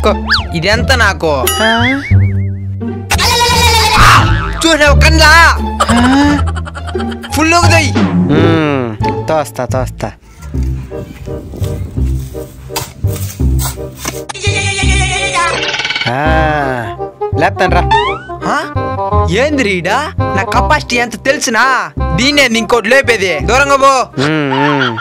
పెట్టుకో ఇదెంత నాకు ఆ, చూసావు కన్నా ఫుల్ అవుతాయి మ్మ్, తోస్తా తోస్తా ఆ, లేపుతాను రా ఏంది రీడా నా కెపాసిటీ ఎంత తెలుసునా దీన్నే ఇంకోటి లేపేది దూరంగా పో మ్మ్, మ్మ్.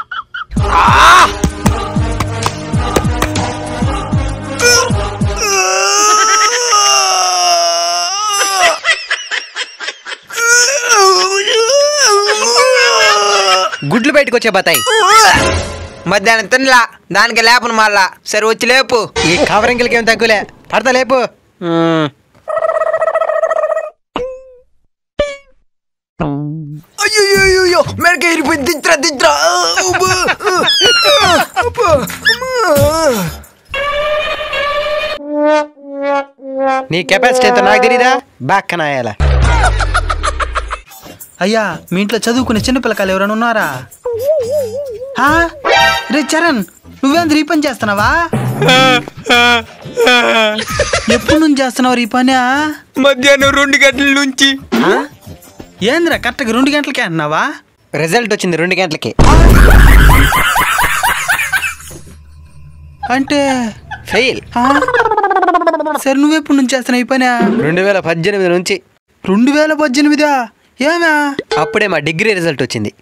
గుడ్లు బయటకు వచ్చే బతాయి మధ్యాహ్నం తినలా దానికి లేపను మళ్ళా సరే వచ్చి లేపు ఈ కవరింగిలకి ఏం తగ్గులే పడతా లేపు మ్మ్. అయ్యో మెడక ఇరిపోయింది దించరా దించరా నీ కెపాసిటీ ఎంతో నాకు తెలీదా బాక్క నాయాల అయ్యా మీ ఇంట్లో చదువుకునే చిన్నపిల్లకాయలు ఎవరైనా ఉన్నారా హా? రే చరణ్ నువ్వేంద్ర ఈ పని చేస్తున్నావా ఎప్పుడు నుంచి చేస్తున్నావు ఈ పని మధ్యాహ్నం రెండు గంటల నుంచి ఏంద్రా కరెక్ట్గా రెండు గంటలకే అన్నావా రిజల్ట్ వచ్చింది రెండు గంటలకి అంటే ఫెయిల్ హా? సరే నువ్వెప్పుడు నుంచి చేస్తున్నావు ఈ పని రెండు వేల పద్దెనిమిది నుంచి రెండు వేల పద్దెనిమిదా ఏమా అప్పుడే మా డిగ్రీ రిజల్ట్ వచ్చింది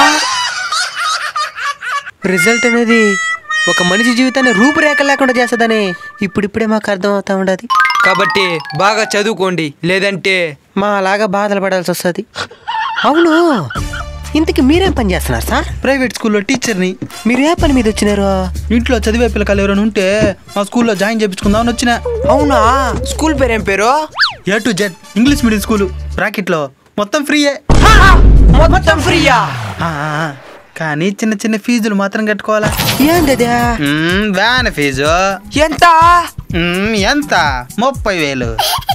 రిజల్ట్ అనేది ఒక మనిషి జీవితాన్ని రూపురేఖ లేకుండా చేస్తుందని ఇప్పుడిప్పుడే మాకు అర్థం అవుతా ఉండదు కాబట్టి బాగా చదువుకోండి లేదంటే మా అలాగా బాధలు పడాల్సి వస్తుంది అవును ఇంతకి మీరేం పని చేస్తున్నారు సార్ ప్రైవేట్ స్కూల్లో టీచర్ని మీరు ఏ పని మీద వచ్చినారు ఇంట్లో చదివే పిల్లకాయలు ఎవరైనా ఉంటే మా స్కూల్లో జాయిన్ చేయించుకుందామని వచ్చిన అవునా స్కూల్ పేరు ఏం పేరు A to Z English medium school బ్రాకెట్లో మొత్తం ఫ్రీయే మొత్తం ఫ్రీయా ఆ, ఆ, కానీ చిన్న చిన్న ఫీజులు మాత్రం కట్టుకోవాలా ఏంది మ్మ్, వ్యాన్ ఫీజు ఎంత మ్మ్, ఎంత ముప్పై వేలు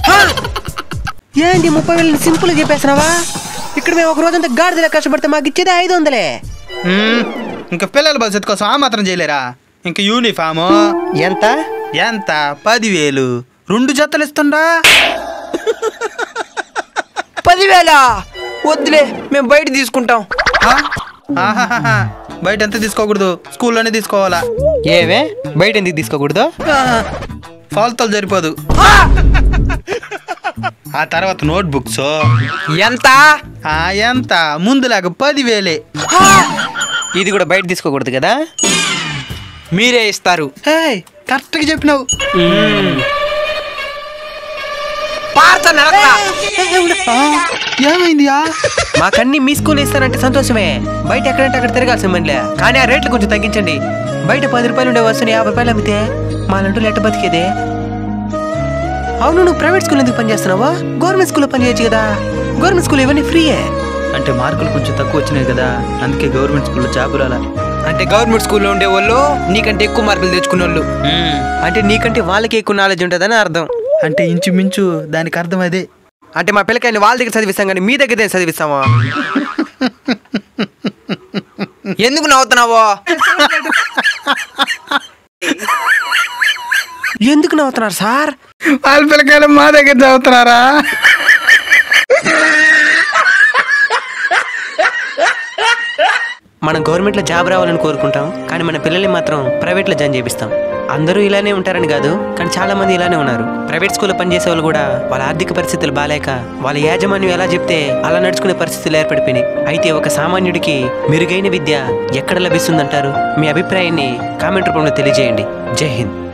ఏంది ముప్పై వేలు సింపుల్గా చెప్పేసినావా ఇక్కడ మేము ఒక రోజంతా గాడిదలా కష్టపడితే మాకు ఇచ్చేది ఐదు వందలే మ్మ్, ఇంకా పిల్లల భవిష్యత్తు కోసం ఆ మాత్రం చేయలేరా ఇంకా యూనిఫాము ఎంత ఎంత పదివేలు రెండు జతలు ఇస్తుండా పదివేల వద్దులే మేము బయట తీసుకుంటాం ఆ? ఆహాహాహా. బయట ఎంత తీసుకోకూడదు స్కూల్లోనే తీసుకోవాలా ఏవే బయట ఎందుకు తీసుకోకూడదు ఫాల్తోలు సరిపోదు ఆ తర్వాత నోట్ బుక్స్ ఎంత ఆ ఎంత ముందులాగా పదివేలే ఇది కూడా బయట తీసుకోకూడదు కదా మీరే ఇస్తారు హే కరెక్ట్గా చెప్పినావు పార్త నడక ఆ, ఏమైందియా మాకన్నీ మీ స్కూల్ ఇస్తారంటే సంతోషమే బయట ఎక్కడంటే అక్కడ తిరగాల్సిన మనలే కానీ ఆ రేట్లు కొంచెం తగ్గించండి బయట పది రూపాయలు ఉండే వస్తువుని యాభై రూపాయలు అమ్మితే మా లంటూ లెట్ట బతికేదే అవును నువ్వు ప్రైవేట్ స్కూల్ ఎందుకు పనిచేస్తున్నావా గవర్నమెంట్ స్కూల్లో పనిచేయచ్చు కదా గవర్నమెంట్ స్కూల్ ఇవన్నీ ఫ్రీయే అంటే మార్కులు కొంచెం తక్కువ వచ్చినాయి కదా అందుకే గవర్నమెంట్ స్కూల్లో జాబు రాలా అంటే గవర్నమెంట్ స్కూల్లో ఉండే వాళ్ళు నీకంటే ఎక్కువ మార్కులు తెచ్చుకునే వాళ్ళు అంటే నీకంటే వాళ్ళకి ఎక్కువ నాలెడ్జ్ ఉంటుందని అర్థం అంటే ఇంచుమించు దానికి అర్థం అదే అంటే మా పిల్లకాయని వాళ్ళ దగ్గర చదివిస్తాం కానీ మీ దగ్గర చదివిస్తామా ఎందుకు నవ్వుతున్నావో ఎందుకు నవ్వుతున్నారు సార్ వాళ్ళ పిల్లకాయలు మా దగ్గర చదువుతున్నారా మనం గవర్నమెంట్లో జాబ్ రావాలని కోరుకుంటాం కానీ మన పిల్లల్ని మాత్రం ప్రైవేట్లో జాయిన్ చేపిస్తాం అందరూ ఇలానే ఉంటారని కాదు కానీ చాలా మంది ఇలానే ఉన్నారు ప్రైవేట్ స్కూల్లో పనిచేసే వాళ్ళు కూడా వాళ్ళ ఆర్థిక పరిస్థితులు బాలేక వాళ్ళ యాజమాన్యం ఎలా చెప్తే అలా నడుచుకునే పరిస్థితులు ఏర్పడిపోయినాయి అయితే ఒక సామాన్యుడికి మెరుగైన విద్య ఎక్కడ లభిస్తుందంటారు మీ అభిప్రాయాన్ని కామెంట్ రూపంలో తెలియజేయండి జై హింద్